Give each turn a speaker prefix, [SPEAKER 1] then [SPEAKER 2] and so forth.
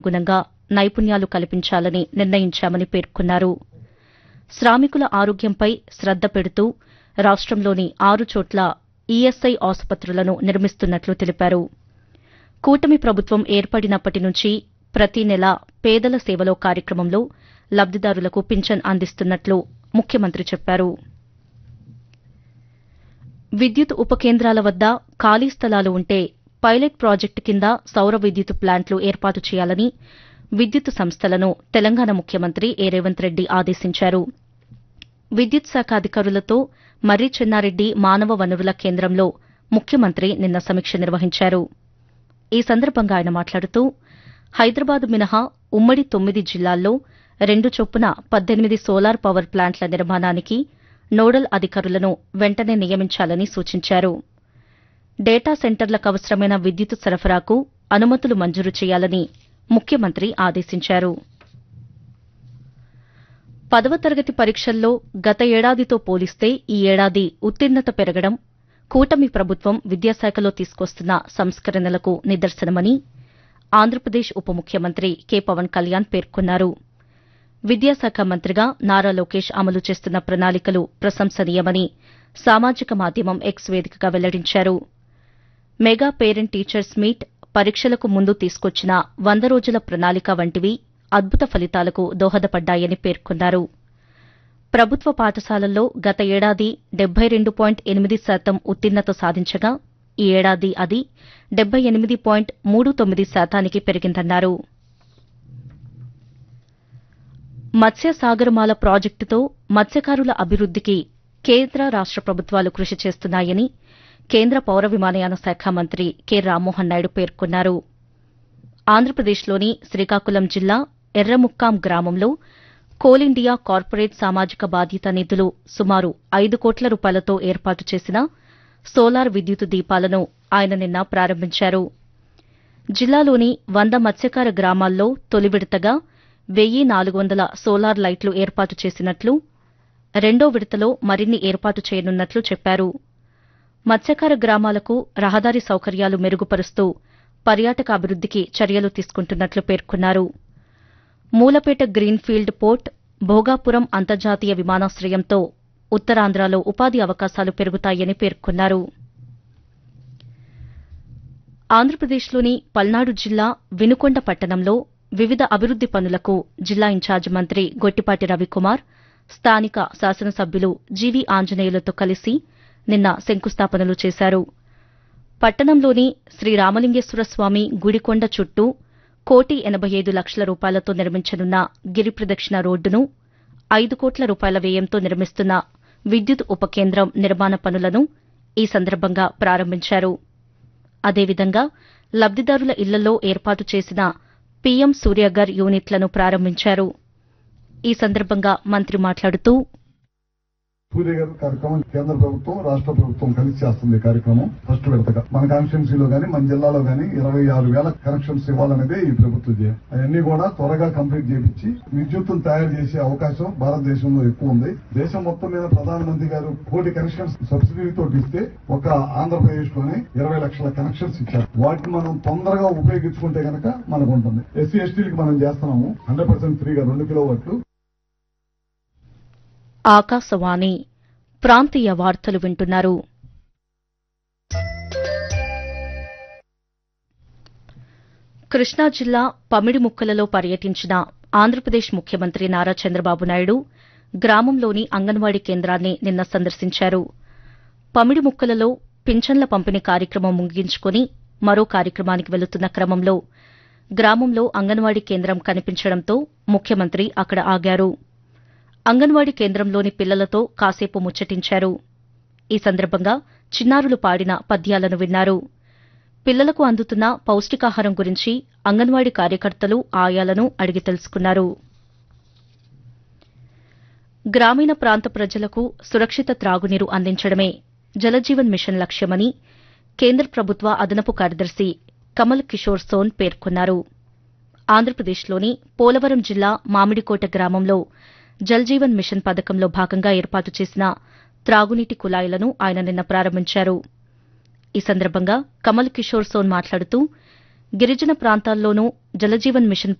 [SPEAKER 1] గుణంగా నైపుణ్యాలు కల్పించాలని నిర్ణయించామని పేర్కొన్నారు శ్రామికుల ఆరోగ్యంపై శ్రద్ద పెడుతూ రాష్టంలోని ఆరు చోట్ల ఈఎస్ఐ ఆసుపత్రులను నిర్మిస్తున్నట్లు తెలిపారు కూటమి ప్రభుత్వం ఏర్పడినప్పటి నుంచి ప్రతి నెల పేదల సేవలో కార్యక్రమంలో లబ్దిదారులకు పింఛన్ అందిస్తున్నట్లు ముఖ్యమంత్రి చెప్పారు విద్యుత్ ఉప కేంద్రాల వద్ద ఖాళీ స్థలాలు ఉంటే పైలట్ ప్రాజెక్టు కింద సౌర విద్యుత్ ప్లాంట్లు ఏర్పాటు చేయాలని విద్యుత్ సంస్థలను తెలంగాణ ముఖ్యమంత్రి ఏ రేవంత్ రెడ్డి ఆదేశించారు విద్యుత్ శాఖ అధికారులతో మర్రి చెన్నారెడ్డి మానవ వనరుల కేంద్రంలో ముఖ్యమంత్రి నిన్న సమీక్ష నిర్వహించారు ఈ సందర్భంగా ఆయన మాట్లాడుతూ హైదరాబాద్ మినహా ఉమ్మడి తొమ్మిది జిల్లాల్లో రెండు చొప్పున పద్దెనిమిది సోలార్ పవర్ ప్లాంట్ల నిర్మాణానికి నోడల్ అధికారులను వెంటనే నియమించాలని సూచించారు డేటా సెంటర్లకు అవసరమైన విద్యుత్ సరఫరాకు అనుమతులు మంజూరు చేయాలని ముఖ్యమంత్రి ఆదేశించారు పదవ తరగతి పరీక్షల్లో గత ఏడాదితో పోలిస్తే ఈ ఏడాది ఉత్తీర్ణత పెరగడం కూటమి ప్రభుత్వం విద్యాశాఖలో తీసుకొస్తున్న సంస్కరణలకు నిదర్శనమని ఆంధ్రప్రదేశ్ ఉప ముఖ్యమంత్రి కె పవన్ కళ్యాణ్ పేర్కొన్నారు విద్యాశాఖ మంత్రిగా నారా లోకేష్ అమలు చేస్తున్న ప్రణాళికలు ప్రశంసనీయమని సామాజిక మాధ్యమం ఎక్స్ వేదికగా వెల్లడించారు మెగా పేరెంట్ టీచర్స్ మీట్ పరీక్షలకు ముందు తీసుకొచ్చిన వంద రోజుల ప్రణాళిక వంటివి అద్భుత ఫలితాలకు దోహదపడ్డాయని పేర్కొన్నారు ప్రభుత్వ పాఠశాలల్లో గత ఏడాది డెబ్బై రెండు పాయింట్ ఎనిమిది శాతం ఉత్తీర్ణత సాధించగా ఈ ఏడాది అది డెబ్బై ఎనిమిది పాయింట్ మూడు తొమ్మిది శాతానికి పెరిగిందన్నారు మత్స్య సాగరమాల ప్రాజెక్టుతో మత్స్యకారుల అభివృద్దికి కేంద్ర రాష్ట ప్రభుత్వాలు కృషి చేస్తున్నాయని కేంద్ర పౌర విమానయాన శాఖ మంత్రి కె రామ్మోహన్ నాయుడు పేర్కొన్నారు ఆంధ్రప్రదేశ్లోని శ్రీకాకుళం జిల్లా ఎర్రముక్కాం గ్రామంలో కోల్ ఇండియా కార్పొరేట్ సామాజిక బాధ్యత నిధులు సుమారు ఐదు కోట్ల రూపాయలతో ఏర్పాటు చేసిన సోలార్ విద్యుత్ దీపాలను ఆయన నిన్న ప్రారంభించారు జిల్లాలోని వంద మత్స్యకార గ్రామాల్లో తొలి విడతగా వెయ్యి నాలుగు వందల సోలార్ లైట్లు ఏర్పాటు చేసినట్లు రెండో విడతలో మరిన్ని ఏర్పాటు చేయనున్నట్లు చెప్పారు మత్స్యకార గ్రామాలకు రహదారి సౌకర్యాలు మెరుగుపరుస్తూ పర్యాటక అభివృద్దికి చర్యలు తీసుకుంటున్నట్లు పేర్కొన్నారు మూలపేట గ్రీన్ఫీల్డ్ పోర్ట్ భోగాపురం అంతర్జాతీయ విమానాశ్రయంతో ఉత్తరాంధ్రలో ఉపాధి అవకాశాలు పెరుగుతాయని పేర్కొన్నారు ఆంధ్రప్రదేశ్లోని పల్నాడు జిల్లా వినుకొండ పట్టణంలో వివిధ అభివృద్ది పనులకు జిల్లా ఇన్ఛార్జ్ మంత్రి గొట్టిపాటి రవికుమార్ స్థానిక శాసనసభ్యులు జీవీ ఆంజనేయులతో కలిసి నిన్న శంకుస్థాపనలు చేశారు పట్టణంలోని శ్రీ రామలింగేశ్వర స్వామి గుడికొండ చుట్టూ కోటి ఎనబై ఐదు లక్షల రూపాయలతో నిర్మించనున్న గిరి ప్రదక్షిణ రోడ్డును ఐదు కోట్ల రూపాయల వ్యయంతో నిర్మిస్తున్న విద్యుత్ ఉప కేంద్రం నిర్మాణ పనులను ఈ సందర్భంగా ప్రారంభించారు అదేవిధంగా లబ్దిదారుల ఇళ్లలో ఏర్పాటు చేసిన పీఎం సూర్యగర్ యూనిట్లను ప్రారంభించారు ఈ సందర్భంగా మంత్రి మాట్లాడుతూ
[SPEAKER 2] సూర్య గారి కార్యక్రమం కేంద్ర ప్రభుత్వం రాష్ట్ర ప్రభుత్వం కలిసి చేస్తుంది ఈ కార్యక్రమం ఫస్ట్ విడతగా మన కాన్స్టిట్యున్సీలో గానీ మన జిల్లాలో గానీ ఇరవై ఆరు వేల కనెక్షన్స్ ఇవ్వాలనేదే ఈ ప్రభుత్వ ధ్యేయం అవన్నీ కూడా త్వరగా కంప్లీట్ చేపించి విద్యుత్తును తయారు చేసే అవకాశం భారతదేశంలో ఎక్కువ ఉంది దేశం మొత్తం మీద ప్రధానమంత్రి గారు కోటి కనెక్షన్స్ సబ్సిడీతో ఇస్తే ఒక ఆంధ్రప్రదేశ్ లోనే ఇరవై లక్షల కనెక్షన్స్ ఇచ్చారు వాటిని మనం తొందరగా ఉపయోగించుకుంటే గనక మనకు ఉంటుంది ఎస్సీ ఎస్టీలకి మనం చేస్తున్నాము హండ్రెడ్ పర్సెంట్ ఫ్రీగా రెండు కిలో వాట్లు
[SPEAKER 1] ఆకాశవాణి ప్రాంతీయ వార్తలు వింటున్నారు కృష్ణా జిల్లా పమిడిముక్కలలో పర్యటించిన ఆంధ్రప్రదేశ్ ముఖ్యమంత్రి నారా చంద్రబాబు నాయుడు గ్రామంలోని అంగన్వాడీ కేంద్రాన్ని నిన్న సందర్శించారు పమిడిముక్కలలో పింఛన్ల పంపిణీ కార్యక్రమం ముగించుకుని మరో కార్యక్రమానికి వెళుతున్న క్రమంలో గ్రామంలో అంగన్వాడీ కేంద్రం కనిపించడంతో ముఖ్యమంత్రి అక్కడ ఆగారు అంగన్వాడీ కేంద్రంలోని పిల్లలతో కాసేపు ముచ్చటించారు ఈ సందర్భంగా చిన్నారులు పాడిన పద్యాలను విన్నారు పిల్లలకు అందుతున్న పౌష్టికాహారం గురించి అంగన్వాడీ కార్యకర్తలు ఆయాలను అడిగి తెలుసుకున్నారు గ్రామీణ ప్రాంత ప్రజలకు సురక్షిత త్రాగునీరు అందించడమే జలజీవన్ మిషన్ లక్ష్యమని కేంద్ర ప్రభుత్వ అదనపు కార్యదర్శి కమల్ కిషోర్ సోన్ పేర్కొన్నారు ఆంధ్రప్రదేశ్లోని పోలవరం జిల్లా మామిడికోట గ్రామంలో జల్జీవన్ మిషన్ పథకంలో భాగంగా ఏర్పాటు చేసిన త్రాగునీటి కుళాయిలను ఆయన నిన్న ప్రారంభించారు ఈ సందర్భంగా కమల్ కిషోర్ సోన్ మాట్లాడుతూ గిరిజన ప్రాంతాల్లోనూ జలజీవన్ మిషన్